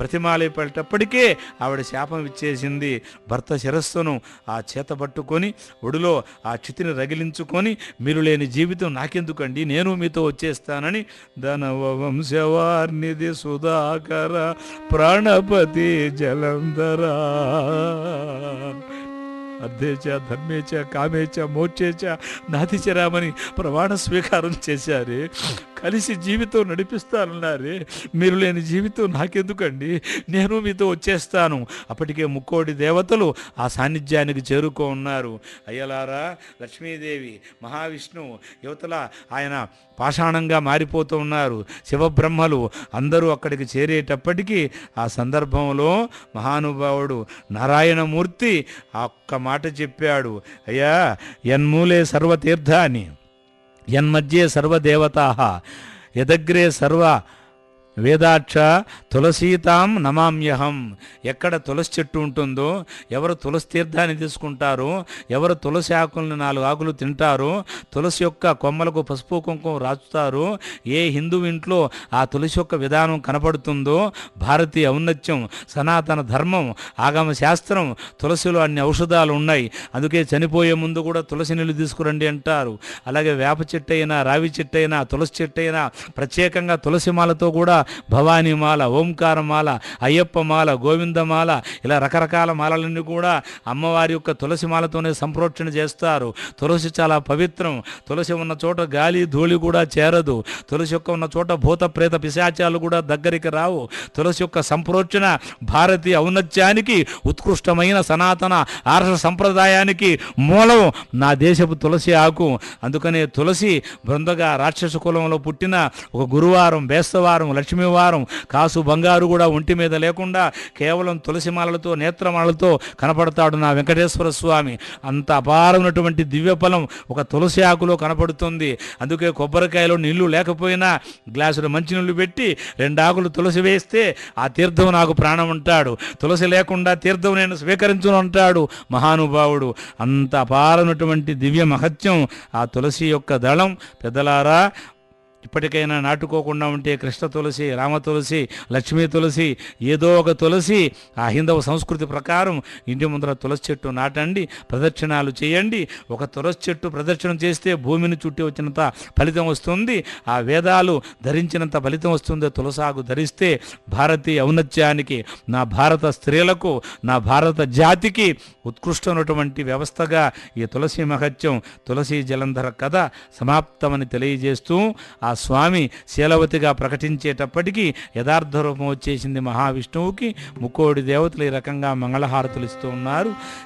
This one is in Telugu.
బ్రతిమాలేపేటప్పటికే ఆవిడ శాపం ఇచ్చేసింది భర్త శిరస్సును ఆ చేత పట్టుకొని ఒడిలో ఆ చితిని రగిలించుకొని మీరు లేని జీవితం నాకెందుకండి నేను మీతో వచ్చేస్తానని ధనవ వంశవార్నిధి సుధాకర ప్రాణపతి జలంధరా అర్ధేచ ధర్మేచ కామేచ మోచేచ నాతిచరామని ప్రమాణ స్వీకారం చేశారే కలిసి జీవితం నడిపిస్తానన్నారే మీరు లేని జీవితం నాకెందుకండి నేను మీతో వచ్చేస్తాను అప్పటికే ముక్కోడి దేవతలు ఆ సాన్నిధ్యానికి చేరుకో ఉన్నారు అయ్యలారా లక్ష్మీదేవి మహావిష్ణువు యువతల ఆయన పాషాణంగా మారిపోతూ ఉన్నారు శివబ్రహ్మలు అందరూ అక్కడికి చేరేటప్పటికీ ఆ సందర్భంలో మహానుభావుడు నారాయణమూర్తి ఆ ఒక్క మాట చెప్పాడు అయ్యా యన్మూలే సర్వతీర్థాని యన్మధ్యే సర్వదేవతా యదగ్రే సర్వ వేదాక్ష తులసీతాం నమామ్యహం ఎక్కడ తులసి చెట్టు ఉంటుందో ఎవరు తులసి తీర్థాన్ని తీసుకుంటారో ఎవరు తులసి ఆకులను నాలుగు ఆకులు తింటారో తులసి యొక్క కొమ్మలకు పసుపు కుంకుమ రాచుతారో ఏ హిందూ ఇంట్లో ఆ తులసి యొక్క విధానం కనపడుతుందో భారతీయ ఔన్నత్యం సనాతన ధర్మం ఆగమ శాస్త్రం తులసిలో అన్ని ఔషధాలు ఉన్నాయి అందుకే చనిపోయే ముందు కూడా తులసి నీళ్ళు తీసుకురండి అంటారు అలాగే వేప చెట్టు అయినా రావి చెట్టు అయినా తులసి చెట్టు అయినా ప్రత్యేకంగా తులసి మాలతో కూడా భవానీ మాల ఓంకార మాల అయ్యప్ప మాల గోవిందమాల ఇలా రకరకాల మాలలన్నీ కూడా అమ్మవారి యొక్క తులసి మాలతోనే సంప్రోక్షణ చేస్తారు తులసి చాలా పవిత్రం తులసి ఉన్న చోట గాలి ధూళి కూడా చేరదు తులసి యొక్క ఉన్న చోట భూత ప్రేత పిశాచాలు కూడా దగ్గరికి రావు తులసి యొక్క సంప్రోక్షణ భారతీయ ఔన్నత్యానికి ఉత్కృష్టమైన సనాతన ఆర్ష సంప్రదాయానికి మూలం నా దేశపు తులసి ఆకు అందుకనే తులసి బృందగా రాక్షస కులంలో పుట్టిన ఒక గురువారం బేస్తవారం లక్ష్మీవారం కాసు బంగారు కూడా ఒంటి మీద లేకుండా కేవలం తులసి మాలలతో నేత్రమాలలతో కనపడతాడు నా వెంకటేశ్వర స్వామి అంత అపారమైనటువంటి దివ్య ఫలం ఒక తులసి ఆకులో కనపడుతుంది అందుకే కొబ్బరికాయలో నీళ్లు లేకపోయినా గ్లాసులు మంచినీళ్ళు పెట్టి రెండు ఆకులు తులసి వేస్తే ఆ తీర్థం నాకు ప్రాణం అంటాడు తులసి లేకుండా తీర్థం నేను స్వీకరించును అంటాడు మహానుభావుడు అంత అపారమైనటువంటి దివ్య మహత్యం ఆ తులసి యొక్క దళం పెద్దలారా ఇప్పటికైనా నాటుకోకుండా ఉంటే కృష్ణ తులసి రామ తులసి లక్ష్మీ తులసి ఏదో ఒక తులసి ఆ హిందవ సంస్కృతి ప్రకారం ఇంటి ముందర తులసి చెట్టు నాటండి ప్రదక్షిణాలు చేయండి ఒక తులసి చెట్టు ప్రదక్షిణం చేస్తే భూమిని చుట్టి వచ్చినంత ఫలితం వస్తుంది ఆ వేదాలు ధరించినంత ఫలితం వస్తుంది తులసాగు ధరిస్తే భారతీయ ఔన్నత్యానికి నా భారత స్త్రీలకు నా భారత జాతికి ఉత్కృష్టమైనటువంటి వ్యవస్థగా ఈ తులసి మహత్యం తులసి జలంధర కథ సమాప్తమని తెలియజేస్తూ ఆ స్వామి శీలవతిగా ప్రకటించేటప్పటికీ యథార్థ రూపం వచ్చేసింది మహావిష్ణువుకి ముక్కోడి దేవతలు ఈ రకంగా మంగళహారతులు ఇస్తూ ఉన్నారు